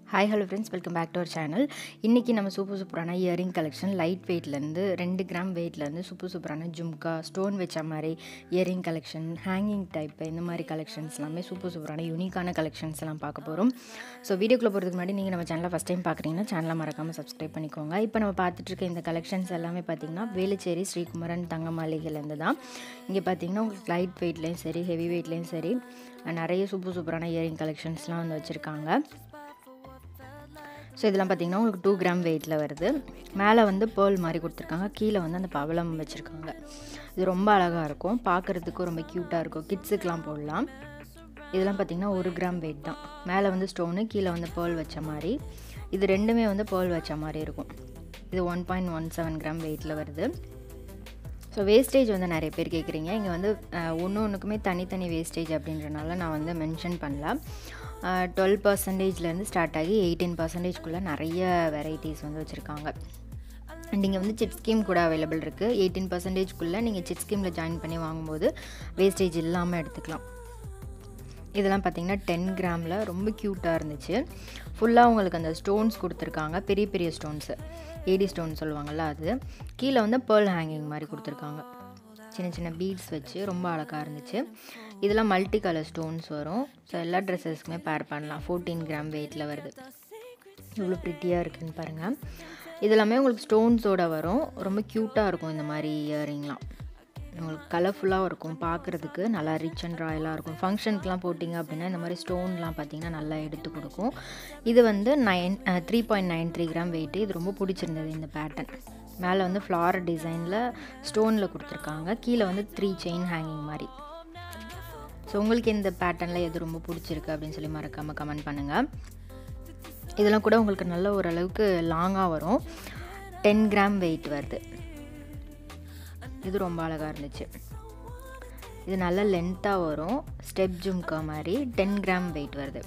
hi hello friends welcome back to our channel இன்றைக்கி நம்ம super சூப்பரான இயரிங் கலெக்ஷன் லைட் வெயிட்லேருந்து ரெண்டு கிராம் வெயிட்லேருந்து சூப்பர் சூப்பரான ஜும்கா ஸ்டோன் வச்ச மாதிரி இயரிங் கலெக்ஷன் ஹேங்கிங் டைப் இந்த மாதிரி கலெக்ஷன்ஸ் எல்லாமே சூப்பர் சூப்பரான யூனிக்கான கலெக்ஷன்ஸ் எல்லாம் பார்க்க போகிறோம் ஸோ வீடியோக்குள்ளே போகிறதுக்கு முன்னாடி நீங்கள் நம்ம சேனலை ஃபஸ்ட் டைம் பார்க்குறீங்கன்னா சேனலை மறக்காமல் சப்ஸ்கிரைப் பண்ணிக்கோங்க இப்போ நம்ம பார்த்துட்டு இருக்க இந்த கலெக்ஷன்ஸ் எல்லாமே பார்த்திங்கன்னா வேலுச்சேரி ஸ்ரீகுமரன் தங்க மாளிகைலேருந்து தான் இங்கே பார்த்தீங்கன்னா உங்களுக்கு லைட் வெயிட்லேயும் சரி ஹெவி வெயிட்லேயும் சரி நிறைய சூப்பர் சூப்பரான இயரிங் கலெக்ஷன்ஸ்லாம் வந்து வச்சுருக்காங்க ஸோ இதெல்லாம் பார்த்திங்கன்னா உங்களுக்கு டூ கிராம் வெயிட்டில் வருது மேலே வந்து பேர்ல் மாதிரி கொடுத்துருக்காங்க கீழே வந்து அந்த பவளம் வச்சுருக்காங்க இது ரொம்ப அழகாக இருக்கும் பார்க்குறதுக்கும் ரொம்ப க்யூட்டாக இருக்கும் கிட்ஸுக்கெலாம் போடலாம் இதெல்லாம் பார்த்திங்கன்னா ஒரு கிராம் வெயிட் தான் மேலே வந்து ஸ்டோனு கீழே வந்து பேர்ல் வச்ச மாதிரி இது ரெண்டுமே வந்து பேர்ல் வச்ச மாதிரி இருக்கும் இது one point one seven gram வெயிட்டில் வருது ஸோ வேஸ்டேஜ் வந்து நிறைய பேர் கேட்குறீங்க இங்கே வந்து ஒன்று ஒன்றுக்குமே தனித்தனி வேஸ்டேஜ் அப்படின்றனால நான் வந்து மென்ஷன் பண்ணல டுவெல் பர்சன்டேஜ்லேருந்து ஸ்டார்ட் ஆகி எயிட்டீன் பர்சன்டேஜ்குள்ளே நிறைய வெரைட்டிஸ் வந்து வச்சுருக்காங்க அண்ட் இங்கே வந்து சிட் ஸ்கீம் கூட அவைலபிள் இருக்குது எயிட்டீன் பர்சன்டேஜ்குள்ளே நீங்கள் சிட் ஸ்கீமில் ஜாயின் பண்ணி வாங்கும்போது வேஸ்டேஜ் இல்லாமல் எடுத்துக்கலாம் இதெல்லாம் பார்த்திங்கன்னா டென் கிராமில் ரொம்ப க்யூட்டாக இருந்துச்சு ஃபுல்லாக உங்களுக்கு அந்த ஸ்டோன்ஸ் கொடுத்துருக்காங்க பெரிய பெரிய ஸ்டோன்ஸு ஏடி ஸ்டோன் சொல்லுவாங்கள்ல அது கீழே வந்து பேர்ல் ஹேங்கிங் மாதிரி கொடுத்துருக்காங்க சின்ன சின்ன பீட்ஸ் வச்சு ரொம்ப அழகாக இருந்துச்சு இதெல்லாம் மல்டி கலர் ஸ்டோன்ஸ் வரும் ஸோ எல்லா ட்ரெஸ்ஸஸ்க்குமே பேர் பண்ணலாம் ஃபோர்டீன் கிராம் வெயிட்டில் வருது இவ்வளோ ப்ரிட்டியாக இருக்குதுன்னு பாருங்கள் இதெல்லாமே உங்களுக்கு ஸ்டோன்ஸோடு வரும் ரொம்ப க்யூட்டாக இருக்கும் இந்த மாதிரி இயரிங்லாம் உங்களுக்கு கலர்ஃபுல்லாக இருக்கும் பார்க்குறதுக்கு நல்லா ரிச் அண்ட் ராயலாக இருக்கும் ஃபங்க்ஷனுக்குலாம் போட்டிங்க அப்படின்னா இந்த மாதிரி ஸ்டோன்லாம் பார்த்திங்கன்னா நல்லா எடுத்து கொடுக்கும் இது வந்து nine three point nine three gram weight இது ரொம்ப பிடிச்சிருந்தது இந்த பேட்டர்ன் மேலே வந்து ஃப்ளார் டிசைனில் ஸ்டோனில் கொடுத்துருக்காங்க கீழே வந்து த்ரீ செயின் ஹேங்கிங் மாதிரி ஸோ உங்களுக்கு இந்த பேட்டர்னில் எது ரொம்ப பிடிச்சிருக்கு அப்படின்னு சொல்லி மறக்காமல் கமெண்ட் பண்ணுங்கள் இதெல்லாம் கூட உங்களுக்கு நல்ல ஓரளவுக்கு லாங்காக வரும் டென் கிராம் வெயிட் வருது இது ரொம்ப அழகாக இருந்துச்சு இது நல்ல லென்த்தாக வரும் ஸ்டெப் ஜும்கா மாதிரி டென் கிராம் வெயிட் வருது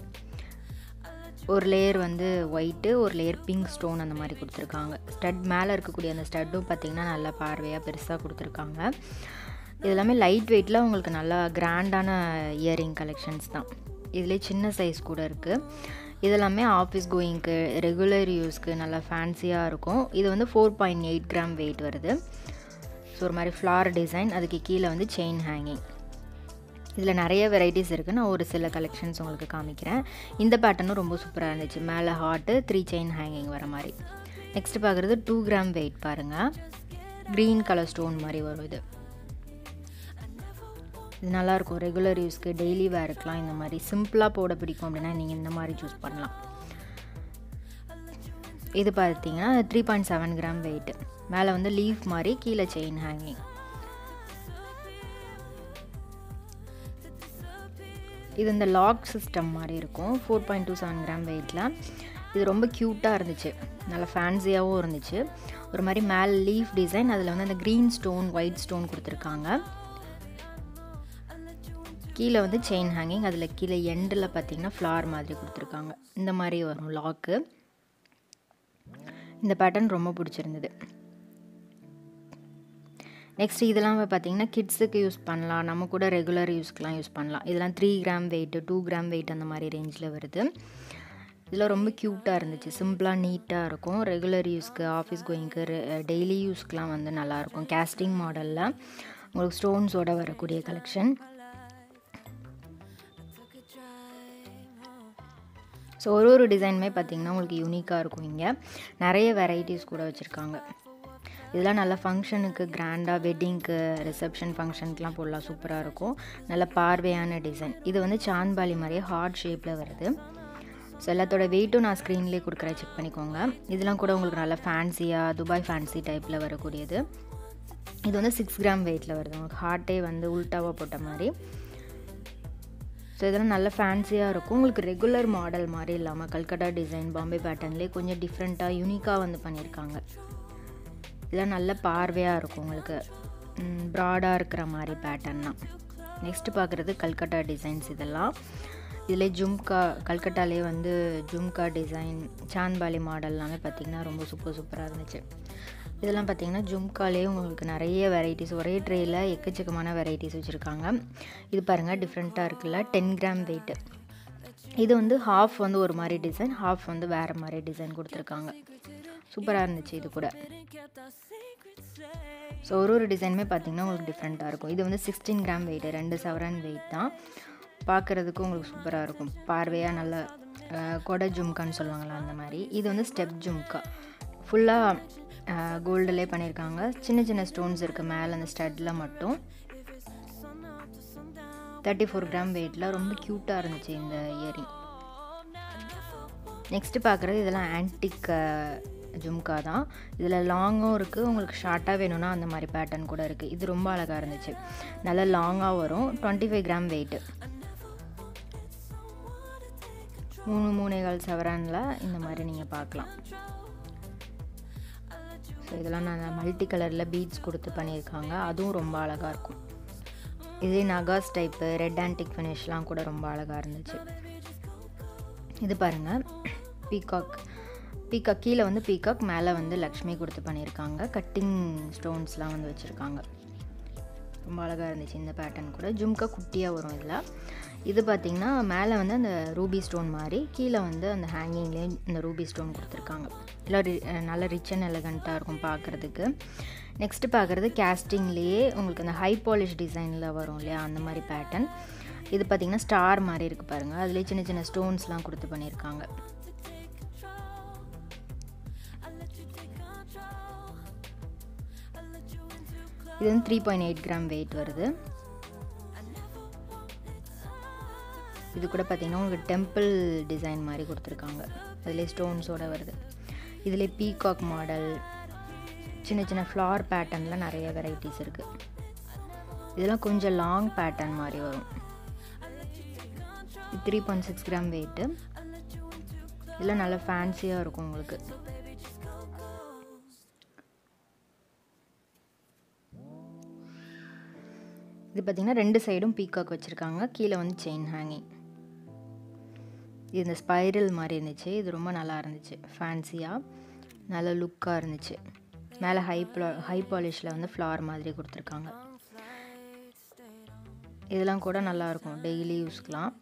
ஒரு லேயர் வந்து ஒயிட்டு ஒரு லேயர் பிங்க் ஸ்டோன் அந்த மாதிரி கொடுத்துருக்காங்க ஸ்டட் மேலே இருக்கக்கூடிய அந்த ஸ்டட்டும் பார்த்திங்கன்னா நல்லா பார்வையாக பெருசாக கொடுத்துருக்காங்க இது எல்லாமே லைட் வெயிட்டில் உங்களுக்கு நல்லா கிராண்டான இயரிங் கலெக்ஷன்ஸ் தான் இதிலே சின்ன சைஸ் கூட இருக்குது இதெல்லாமே ஆஃபீஸ் கோயிங்க்கு ரெகுலர் யூஸ்க்கு நல்லா ஃபேன்சியாக இருக்கும் இது வந்து four point eight gram weight வருது ஸோ ஒரு மாதிரி ஃப்ளார் டிசைன் அதுக்கு கீழே வந்து செயின் ஹேங்கிங் இதில் நிறைய வெரைட்டிஸ் இருக்குது நான் ஒரு சில கலெக்ஷன்ஸ் உங்களுக்கு காமிக்கிறேன் இந்த பேட்டர்னும் ரொம்ப சூப்பராக இருந்துச்சு மேலே ஹாட்டு த்ரீ செயின் ஹேங்கிங் வர மாதிரி நெக்ஸ்ட்டு பார்க்குறது டூ கிராம் வெயிட் பாருங்கள் க்ரீன் கலர் ஸ்டோன் மாதிரி வரும் இது இது நல்லாயிருக்கும் ரெகுலர் யூஸ்க்கு டெய்லி வேருக்கெலாம் இந்த மாதிரி சிம்பிளாக போட பிடிக்கும் அப்படின்னா நீங்கள் இந்த மாதிரி சூஸ் பண்ணலாம் இது பார்த்தீங்கன்னா three point seven gram weight மேலே வந்து லீஃப் மாதிரி கீழே செயின் ஹேங்கிங் இது இந்த லாக் சிஸ்டம் மாதிரி இருக்கும் four point two seven gram வெயிட்டில் இது ரொம்ப க்யூட்டாக இருந்துச்சு நல்லா ஃபேன்சியாகவும் இருந்துச்சு ஒரு மாதிரி மேலே லீஃப் டிசைன் அதில் வந்து அந்த க்ரீன் ஸ்டோன் ஒயிட் ஸ்டோன் கொடுத்துருக்காங்க கீழே வந்து செயின் ஹேங்கிங் அதில் கீழே எண்டில் பார்த்தீங்கன்னா ஃப்ளார் மாதிரி கொடுத்துருக்காங்க இந்த மாதிரி வரும் லாக்கு இந்த பேட்டர்ன் ரொம்ப பிடிச்சிருந்தது நெக்ஸ்ட் இதெல்லாம் பார்த்தீங்கன்னா கிட்ஸுக்கு யூஸ் பண்ணலாம் நம்ம கூட ரெகுலர் யூஸ்க்கெலாம் யூஸ் பண்ணலாம் இதெல்லாம் three gram weight two gram weight அந்த மாதிரி ரேஞ்சில் வருது இதெல்லாம் ரொம்ப க்யூட்டாக இருந்துச்சு சிம்பிளாக நீட்டாக இருக்கும் ரெகுலர் யூஸ்க்கு ஆஃபீஸ் கோயிங்க்கு டெய்லி யூஸ்க்கெலாம் வந்து நல்லாயிருக்கும் கேஸ்டிங் மாடலில் உங்களுக்கு ஸ்டோன்ஸோடு வரக்கூடிய கலெக்ஷன் ஸோ ஒரு ஒரு டிசைனுமே பார்த்திங்கன்னா உங்களுக்கு யூனிக்காக இருக்கும் இங்கே நிறைய வெரைட்டிஸ் கூட வச்சுருக்காங்க இதெல்லாம் நல்ல ஃபங்க்ஷனுக்கு கிராண்டாக வெட்டிங்க்கு ரிசப்ஷன் ஃபங்க்ஷனுக்குலாம் போடலாம் சூப்பராக இருக்கும் நல்ல பார்வையான டிசைன் இது வந்து சாந்த்பாலி மாதிரியே ஹார்ட் ஷேப்பில் வருது ஸோ எல்லாத்தோட வெயிட்டும் நான் ஸ்க்ரீன்லேயே கொடுக்குறேன் செக் பண்ணிக்கோங்க இதெல்லாம் கூட உங்களுக்கு நல்லா ஃபேன்சியாக துபாய் ஃபேன்சி டைப்பில் வரக்கூடியது இது வந்து சிக்ஸ் கிராம் வெயிட்டில் வருது உங்களுக்கு ஹார்ட்டே வந்து உல்ட்டாவாக போட்ட மாதிரி ஸோ இதெல்லாம் நல்ல ஃபேன்சியாக இருக்கும் உங்களுக்கு ரெகுலர் மாடல் மாதிரி இல்லாமல் கல்கட்டா டிசைன் பாம்பே பேட்டர்ன்லேயே கொஞ்சம் டிஃப்ரெண்ட்டாக யூனிக்காக வந்து பண்ணியிருக்காங்க இதெல்லாம் நல்ல பார்வையாக இருக்கும் உங்களுக்கு ப்ராடாக இருக்கிற மாதிரி பேட்டர்னா நெக்ஸ்ட்டு பார்க்குறது கல்கட்டா டிசைன்ஸ் இதெல்லாம் இதில் ஜும்கா கல்கட்டாலே வந்து ஜும்கா டிசைன் சாந்த்பாலி மாடல்லாமே பார்த்திங்கன்னா ரொம்ப சூப்பர் சூப்பராக இருந்துச்சு இதெல்லாம் பார்த்திங்கன்னா ஜும்காலே உங்களுக்கு நிறைய வெரைட்டிஸ் ஒரே ட்ரேயில் எக்கச்சக்கமான வெரைட்டிஸ் வச்சுருக்காங்க இது பாருங்கள் டிஃப்ரெண்ட்டாக இருக்குல்ல டென் கிராம் வெயிட்டு இது வந்து ஹாஃப் வந்து ஒரு மாதிரி டிசைன் ஹாஃப் வந்து வேறு மாதிரி டிசைன் கொடுத்துருக்காங்க சூப்பராக இருந்துச்சு இது கூட ஸோ ஒரு ஒரு டிசைனுமே பார்த்தீங்கன்னா உங்களுக்கு டிஃப்ரெண்ட்டாக இருக்கும் இது வந்து சிக்ஸ்டீன் கிராம் வெயிட் ரெண்டு சவரன் வெயிட் தான் பார்க்குறதுக்கும் உங்களுக்கு சூப்பராக இருக்கும் பார்வையாக நல்ல அஹ், கொடை ஜும்கான்னு சொல்லுவாங்களா அந்த மாதிரி இது வந்து ஸ்டெப் ஜும்கா ஃபுல்லாக கோல்டுலே பண்ணியிருக்காங்க சின்ன சின்ன ஸ்டோன்ஸ் இருக்குது மேலே அந்த ஸ்டட்டில் மட்டும் தேர்ட்டி ஃபோர் கிராம் வெயிட்டில் ரொம்ப க்யூட்டாக இருந்துச்சு இந்த இயரிங் நெக்ஸ்ட்டு பார்க்குறது இதெல்லாம் ஆன்டிக் ஜும்கா தான் இதில் லாங்கும் இருக்குது உங்களுக்கு ஷார்ட்டாக வேணும்னா அந்த மாதிரி பேட்டர்ன் கூட இருக்குது இது ரொம்ப அழகாக இருந்துச்சு நல்லா லாங்காக வரும் டுவெண்ட்டி ஃபைவ் கிராம் வெயிட்டு மூணு மூணேகால் சவரானில் இந்த மாதிரி நீங்கள் பார்க்கலாம் ஸோ இதெல்லாம் நான் மல்டி கலரில் பீட்ஸ் கொடுத்து பண்ணியிருக்காங்க அதுவும் ரொம்ப அழகாக இருக்கும் இதே நகாஸ் டைப்பு ரெட் ஆன்டிக் ஃபினிஷ்லாம் கூட ரொம்ப அழகாக இருந்துச்சு இது பாருங்கள் பீகாக் பீகாக் கீழே வந்து பீகாக் மேலே வந்து லக்ஷ்மி கொடுத்து பண்ணியிருக்காங்க கட்டிங் ஸ்டோன்ஸ்லாம் வந்து வச்சுருக்காங்க ரொம்ப அழகாக இருந்துச்சு இந்த பேட்டர்ன் கூட ஜும்கா குட்டியாக வரும் இதில் இது பார்த்திங்கன்னா மேலே வந்து அந்த ரூபி ஸ்டோன் மாதிரி கீழே வந்து அந்த ஹேங்கிங்லேயே இந்த ரூபி ஸ்டோன் கொடுத்துருக்காங்க எல்லாம் ரி நல்ல ரிச் அண்ட் எலகண்ட்டாக இருக்கும் பார்க்குறதுக்கு நெக்ஸ்ட்டு பார்க்குறது கேஸ்டிங்லேயே உங்களுக்கு அந்த ஹை பாலிஷ் டிசைனில் வரும் இல்லையா அந்த மாதிரி பேட்டர்ன் இது பார்த்திங்கன்னா ஸ்டார் மாதிரி இருக்குது பாருங்கள் அதுலேயே சின்ன சின்ன ஸ்டோன்ஸ்லாம் கொடுத்து பண்ணியிருக்காங்க இது வந்து three point eight gram weight வருது இது கூட பார்த்தீங்கன்னா உங்களுக்கு டெம்பிள் டிசைன் மாதிரி கொடுத்துருக்காங்க அதிலே ஸ்டோன்ஸோட வருது இதில் பீகாக் மாடல் சின்ன சின்ன ஃப்ளார் பேட்டர்னில் நிறைய வெரைட்டிஸ் இருக்குது இதெல்லாம் கொஞ்சம் லாங் பேட்டர்ன் மாதிரி வரும் three point six gram weight இதெல்லாம் நல்லா ஃபேன்சியாக இருக்கும் உங்களுக்கு இது பார்த்திங்கன்னா ரெண்டு சைடும் பீகாக் வச்சுருக்காங்க கீழே வந்து செயின் ஹேங்கிங் இது இந்த ஸ்பைரல் மாதிரி இருந்துச்சு இது ரொம்ப நல்லா இருந்துச்சு ஃபேன்சியாக நல்ல லுக்காக இருந்துச்சு மேலே ஹை ஹை பாலிஷில் வந்து ஃப்ளார் மாதிரி கொடுத்துருக்காங்க இதெல்லாம் கூட நல்லாயிருக்கும் டெய்லி யூஸ்க்கெலாம்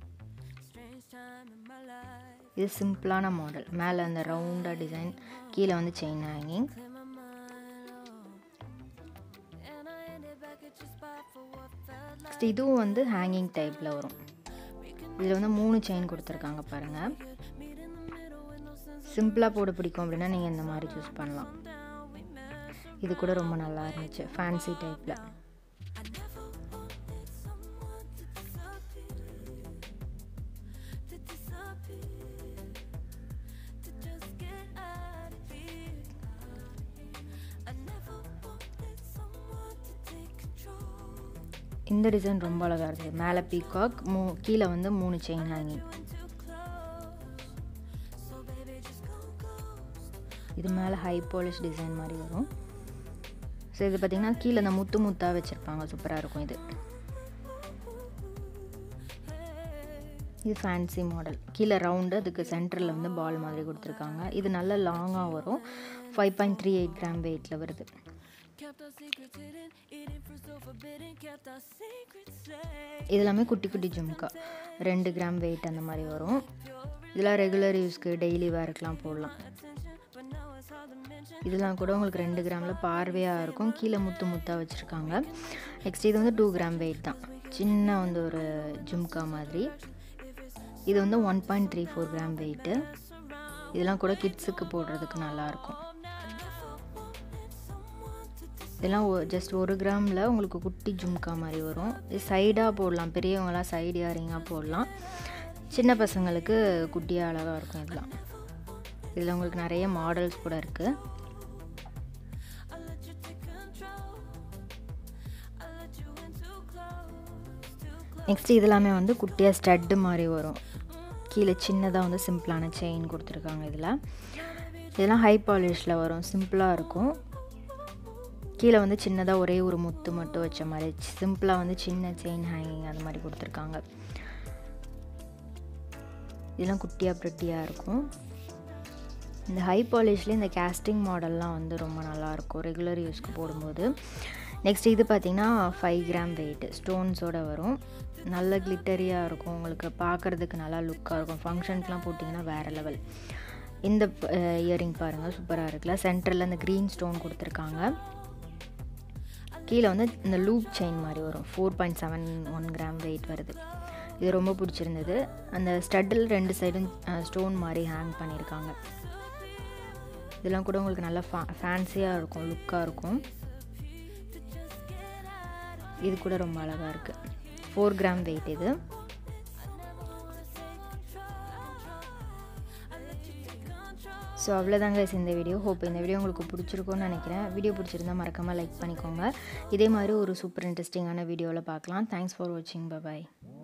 இது சிம்பிளான மாடல் மேலே அந்த ரவுண்டாக டிசைன் கீழே வந்து செயின் ஹேங்கிங் நெக்ஸ்ட் இதுவும் வந்து ஹேங்கிங் டைப்பில் வரும் இதில் வந்து மூணு செயின் கொடுத்துருக்காங்க பாருங்கள் சிம்பிளாக போட பிடிக்கும் அப்படின்னா நீங்கள் இந்த மாதிரி சூஸ் பண்ணலாம் இது கூட ரொம்ப நல்லா இருந்துச்சு ஃபேன்சி டைப்பில் இந்த டிசைன் ரொம்ப அழகாக இருக்குது மேலே பீகாக் மூ கீழே வந்து மூணு செயின் ஹேங்கிங் இது மேலே ஹை பாலிஷ் டிசைன் மாதிரி வரும் ஸோ இது பார்த்திங்கன்னா கீழே இந்த முத்து முத்தாக வச்சுருப்பாங்க சூப்பராக இருக்கும் இது இது ஃபேன்சி மாடல் கீழே ரவுண்டு அதுக்கு சென்டரில் வந்து பால் மாதிரி கொடுத்துருக்காங்க இது நல்ல லாங்காக வரும் five point three eight gram வெயிட்டில் வருது இது எல்லாமே குட்டி குட்டி ஜும்கா ரெண்டு கிராம் வெயிட் அந்த மாதிரி வரும் இதெல்லாம் ரெகுலர் யூஸ்க்கு டெய்லி வேர்க்கெலாம் போடலாம் இதெல்லாம் கூட உங்களுக்கு ரெண்டு கிராமில் பார்வையாக இருக்கும் கீழே முத்து முத்தாக வச்சுருக்காங்க நெக்ஸ்ட் இது வந்து டூ கிராம் வெயிட் தான் சின்ன வந்து ஒரு ஜும்கா மாதிரி இது வந்து one point three four gram weight இதெல்லாம் கூட கிட்ஸுக்கு போடுறதுக்கு நல்லாயிருக்கும் இதெல்லாம் ஜஸ்ட் ஒரு கிராமில் உங்களுக்கு குட்டி ஜும்கா மாதிரி வரும் இது சைடாக போடலாம் பெரியவங்களாம் சைடு இயரிங்காக போடலாம் சின்ன பசங்களுக்கு குட்டியாக அழகாக இருக்கும் இதெல்லாம் இதில் உங்களுக்கு நிறைய மாடல்ஸ் கூட இருக்குது நெக்ஸ்ட் இதெல்லாமே வந்து குட்டியாக ஸ்டட்டு மாதிரி வரும் கீழே சின்னதாக வந்து சிம்பிளான செயின் கொடுத்துருக்காங்க இதில் இதெல்லாம் ஹை பாலிஷில் வரும் சிம்பிளாக இருக்கும் கீழே வந்து சின்னதாக ஒரே ஒரு முத்து மட்டும் வச்ச மாதிரி சிம்பிளாக வந்து சின்ன செயின் ஹேங்கிங் அந்த மாதிரி கொடுத்துருக்காங்க இதெல்லாம் குட்டியாக ப்ரெட்டியாக இருக்கும் இந்த ஹை பாலிஷ்லேயே இந்த கேஸ்டிங் மாடல்லாம் வந்து ரொம்ப நல்லாயிருக்கும் ரெகுலர் யூஸ்க்கு போடும்போது நெக்ஸ்ட் இது பார்த்திங்கன்னா ஃபைவ் கிராம் வெயிட் ஸ்டோன்ஸோடு வரும் நல்ல கிளிட்டரியாக இருக்கும் உங்களுக்கு பார்க்குறதுக்கு நல்லா லுக்காக இருக்கும் ஃபங்க்ஷனுக்குலாம் போட்டிங்கன்னா வேறு லெவல் இந்த இயரிங் பாருங்கள் சூப்பராக இருக்குல்ல சென்டரில் இந்த க்ரீன் ஸ்டோன் கொடுத்துருக்காங்க கீழே வந்து இந்த லூப் செயின் மாதிரி வரும் four point seven one gram weight வருது இது ரொம்ப பிடிச்சிருந்தது அந்த ஸ்டட்டில் ரெண்டு சைடும் ஸ்டோன் மாதிரி ஹேங் பண்ணியிருக்காங்க இதெல்லாம் கூட உங்களுக்கு நல்லா ஃபா ஃபேன்சியாக இருக்கும் லுக்காக இருக்கும் இது கூட ரொம்ப அழகாக இருக்குது ஃபோர் கிராம் வெயிட் இது ஸோ அவ்வளோதாங்க இந்த வீடியோ ஹோப் இந்த வீடியோ உங்களுக்கு பிடிச்சிருக்கும்னு நினைக்கிறேன் வீடியோ பிடிச்சிருந்தா மறக்காமல் லைக் பண்ணிக்கோங்க இதே மாதிரி ஒரு சூப்பர் இன்ட்ரெஸ்டிங்கான வீடியோவில் பார்க்கலாம் தேங்க்ஸ் ஃபார் வாட்சிங் பாய்